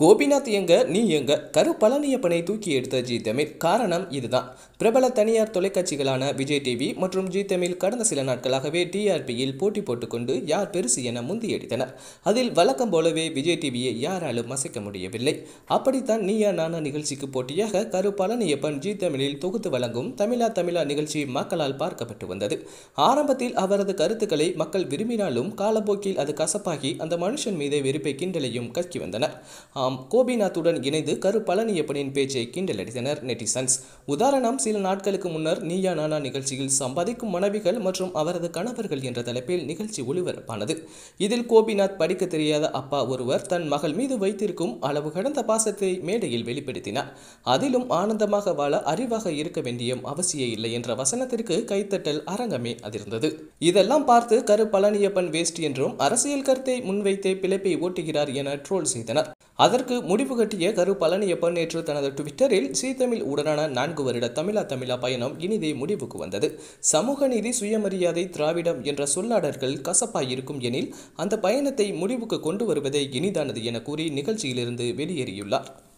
கோபிநாத் எங்க நீ எங்க கரு பழனியப்பனை தூக்கி எடுத்த ஜி தமிழ் காரணம் இதுதான் பிரபல தனியார் தொலைக்காட்சிகளான விஜய் டிவி மற்றும் ஜி தமிழ் கடந்த சில நாட்களாகவே டிஆர்பியில் போட்டி போட்டுக்கொண்டு யார் பெருசு என முந்தியடித்தனர் அதில் வழக்கம் போலவே விஜய் டிவியை யாராலும் அசைக்க முடியவில்லை அப்படித்தான் நீயா நானா நிகழ்ச்சிக்கு போட்டியாக கரு பழனியப்பன் ஜி தமிழில் தொகுத்து வழங்கும் தமிழா தமிழா நிகழ்ச்சி மக்களால் பார்க்கப்பட்டு வந்தது ஆரம்பத்தில் அவரது கருத்துக்களை மக்கள் விரும்பினாலும் காலப்போக்கில் அது கசப்பாகி அந்த மனுஷன் மீதே வெறுப்பை கிண்டலையும் கக்கி வந்தனர் ஆம் கோபிநாத்துடன் இணைந்து கரு பழனியப்பனின் பேச்சை கிண்டலடித்தனர் நெட்டிசன்ஸ் உதாரணம் சில நாட்களுக்கு முன்னர் நீயா நானா நிகழ்ச்சியில் சம்பாதிக்கும் மனைவிகள் மற்றும் அவரது கணவர்கள் என்ற தலைப்பில் நிகழ்ச்சி ஒளிபரப்பானது இதில் கோபிநாத் படிக்க தெரியாத அப்பா ஒருவர் தன் மகள் மீது வைத்திருக்கும் அளவு கடந்த பாசத்தை மேடையில் வெளிப்படுத்தினார் அதிலும் ஆனந்தமாக வாழ அறிவாக இருக்க வேண்டிய அவசியம் இல்லை என்ற வசனத்திற்கு கைத்தட்டல் அரங்கமே அதிர்ந்தது இதெல்லாம் பார்த்து கரு பழனியப்பன் வேஸ்ட் என்றும் அரசியல் கருத்தை முன்வைத்தே பிழைப்பை ஓட்டுகிறார் என ட்ரோல் செய்தனர் அதற்கு முடிவு கட்டிய கரு பழனியப்பன் நேற்று தனது ட்விட்டரில் ஜீ தமிழ் உடனான நான்கு வருட தமிழா தமிழா பயணம் இனிதே முடிவுக்கு வந்தது சமூக நீதி சுயமரியாதை திராவிடம் என்ற சொல்லாடல்கள் கசப்பாய் இருக்கும் எனில் அந்த பயணத்தை முடிவுக்கு கொண்டு வருவதே இனிதானது என கூறி நிகழ்ச்சியிலிருந்து வெளியேறியுள்ளார்